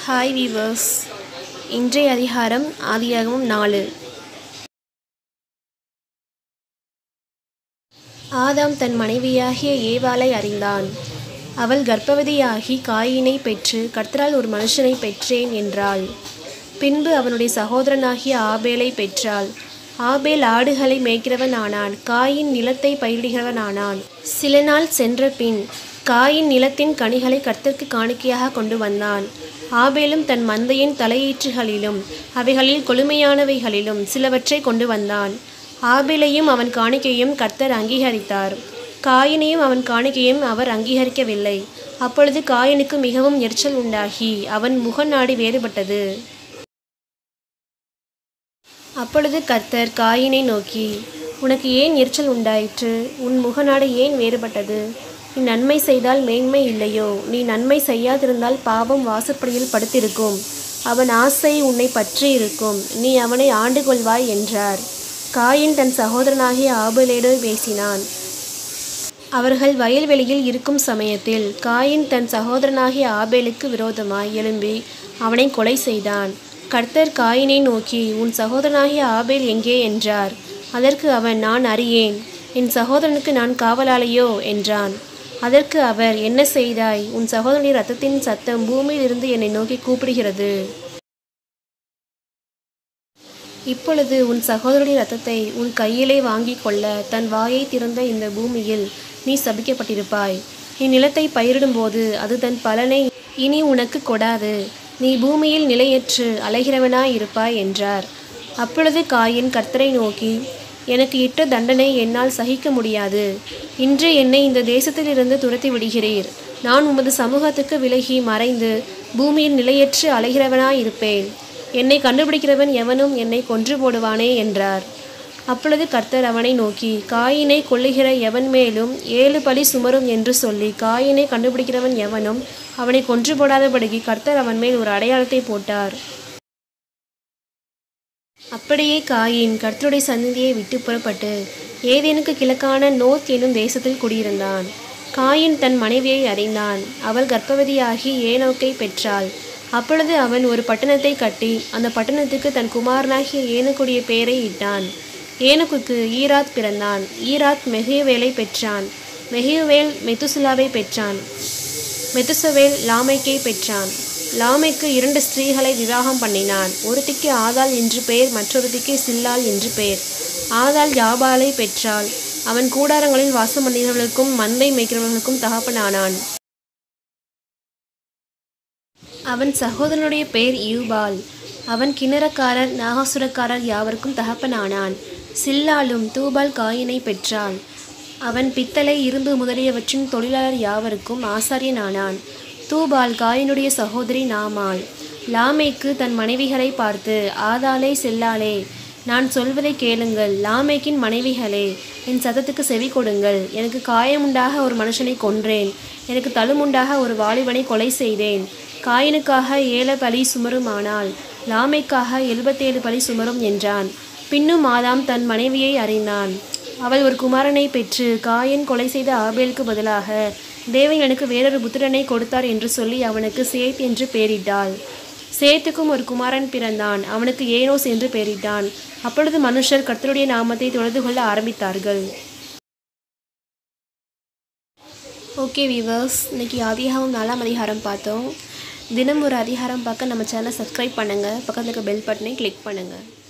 hi viewers இன்றைய அதிகாரம் ஆதியாகமம் நாலு ஆதாம் தன் மனைவியாகிய ஏவாளை அறிந்தான் அவள் கர்ப்பவதியாகி காயினை பெற்று கர்த்தரால் ஒரு மனுஷனை பெற்றேன் என்றாள் பின்பு அவனுடைய சகோதரனாகிய ஆபேலை பெற்றாள் ஆபேல் ஆடுகளை மேய்க்கிறவன் ஆனான் காயின் நிலத்தை பயிரிடுகிறவன் ஆனான் சில நாள் சென்ற பின் காயின் நிலத்தின் கனிகளை கர்த்தருக்கு காணிக்கையாக கொண்டு வந்தான் ஆபேலும் தன் மந்தையின் தலையீற்றுகளிலும் அவைகளில் கொழுமையானவைகளிலும் சிலவற்றை கொண்டு வந்தான் ஆபேலையும் அவன் காணிக்கையும் கர்த்தர் அங்கீகரித்தார் காயினையும் அவன் காணிக்கையும் அவர் அங்கீகரிக்கவில்லை அப்பொழுது காயினுக்கு மிகவும் எரிச்சல் உண்டாகி அவன் முகநாடி வேறுபட்டது அப்பொழுது கர்த்தர் காயினை நோக்கி உனக்கு ஏன் எரிச்சல் உண்டாயிற்று உன் முகநாடு ஏன் வேறுபட்டது நீ நன்மை செய்தால் மேன்மை இல்லையோ நீ நன்மை செய்யாதிருந்தால் பாவம் வாசற்படியில் படுத்திருக்கும் அவன் ஆசை உன்னை பற்றி இருக்கும் நீ அவனை ஆண்டு கொள்வாய் என்றார் காயின் தன் சகோதரனாகிய ஆபேலோடு பேசினான் அவர்கள் வயல்வெளியில் இருக்கும் சமயத்தில் காயின் தன் சகோதரனாகிய ஆபேலுக்கு விரோதமாய் எழும்பி அவனை கொலை செய்தான் கர்த்தர் காயினை நோக்கி உன் சகோதரனாகிய ஆபேல் எங்கே என்றார் அதற்கு அவன் நான் அறியேன் என் சகோதரனுக்கு நான் காவலாளியோ என்றான் அதற்கு அவர் என்ன செய்தாய் உன் சகோதரனுடைய ரத்தத்தின் சத்தம் பூமியிலிருந்து என்னை நோக்கி கூப்பிடுகிறது இப்பொழுது உன் சகோதரனுடைய ரத்தத்தை உன் கையிலே வாங்கிக் கொள்ள தன் வாயை திறந்த இந்த பூமியில் நீ சபிக்கப்பட்டிருப்பாய் நீ நிலத்தை பயிரிடும்போது அது தன் பலனை இனி உனக்கு கொடாது நீ பூமியில் நிலையற்று அலைகிறவனாய் இருப்பாய் என்றார் அப்பொழுது காயின் கர்த்தரை நோக்கி எனக்கு இட்ட தண்டனை என்னால் சகிக்க முடியாது இன்று என்னை இந்த தேசத்திலிருந்து துரத்தி விடுகிறீர் நான் உமது சமூகத்துக்கு விலகி மறைந்து பூமியில் நிலையற்று அலைகிறவனாய் இருப்பேன் என்னை கண்டுபிடிக்கிறவன் எவனும் என்னை கொன்று போடுவானே என்றார் அப்பொழுது கர்த்தர் அவனை நோக்கி காயினை கொல்லுகிற எவன் மேலும் ஏழு பழி சுமரும் என்று சொல்லி காயினை கண்டுபிடிக்கிறவன் எவனும் அவனை கொன்று போடாதபடிக்கு கர்த்தர் அவன் மேல் ஒரு அடையாளத்தை போட்டார் அப்படியே காயின் கர்த்தருடைய சந்நிதியை விட்டு புறப்பட்டு ஏதேனுக்கு கிழக்கான நோத் எனும் தேசத்தில் குடியிருந்தான் காயின் தன் மனைவியை அறிந்தான் அவள் கர்ப்பவதியாகி ஏனோக்கை பெற்றாள் அப்பொழுது அவன் ஒரு பட்டணத்தை கட்டி அந்த பட்டணத்துக்கு தன் குமாரனாகிய ஏனுக்குடைய பெயரை இட்டான் ஏனுக்குக்கு ஈராத் பிறந்தான் ஈராத் மெஹியவேலை பெற்றான் மெஹியவேல் மெத்துசுலாவை பெற்றான் மெத்துசவேல் லாமைக்கை பெற்றான் லாமைக்கு இரண்டு ஸ்திரீகளை விவாகம் பண்ணினான் ஒருத்திக்கு ஆதாள் என்று பெயர் மற்றொருத்திக்கு சில்லாள் என்று பெயர் ஆதாள் யாபாலை பெற்றாள் அவன் கூடாரங்களில் வாசம் பண்ணினவர்களுக்கும் மந்தை மேய்க்கிறவர்களுக்கும் தகப்பனானான் அவன் சகோதரனுடைய பெயர் யூபால் அவன் கிணறக்காரர் நாகாசுரக்காரர் யாவருக்கும் தகப்பனானான் சில்லாலும் தூபால் காயினை பெற்றாள் அவன் பித்தளை இரும்பு முதலியவற்றின் தொழிலாளர் யாவருக்கும் ஆசாரியனானான் தூபால் காயினுடைய சகோதரி நாமாள் லாமேக்கு தன் மனைவிகளை பார்த்து ஆதாளே செல்லாளே நான் சொல்வதை கேளுங்கள் லாமேக்கின் மனைவிகளே என் சத்தத்துக்கு செவி கொடுங்கள் எனக்கு காயமுண்டாக ஒரு மனுஷனை கொன்றேன் எனக்கு தழுமுண்டாக ஒரு வாலிபனை கொலை செய்தேன் காயினுக்காக ஏழு பலி சுமருமானால் லாமைக்காக எழுபத்தேழு பலி சுமரும் என்றான் பின்னும் ஆதாம் தன் மனைவியை அறிந்தான் அவள் ஒரு குமாரனை பெற்று காயன் கொலை செய்த ஆபேலுக்கு பதிலாக தேவன் எனக்கு வேறொரு புத்திரனை கொடுத்தார் என்று சொல்லி அவனுக்கு சேத் என்று பெயரிட்டாள் சேத்துக்கும் ஒரு குமாரன் பிறந்தான் அவனுக்கு ஏனோஸ் என்று பெயரிட்டான் அப்பொழுது மனுஷர் கர்த்தருடைய நாமத்தை தொழுது கொள்ள ஆரம்பித்தார்கள் ஓகே வீவர்ஸ் இன்னைக்கு அதிகாரம் நாலாம் அதிகாரம் பார்த்தோம் தினம் ஒரு அதிகாரம் பார்க்க நம்ம சேனலை சப்ஸ்கிரைப் பண்ணுங்கள் பக்கத்தில் இருக்க பெல் பட்டனை கிளிக் பண்ணுங்கள்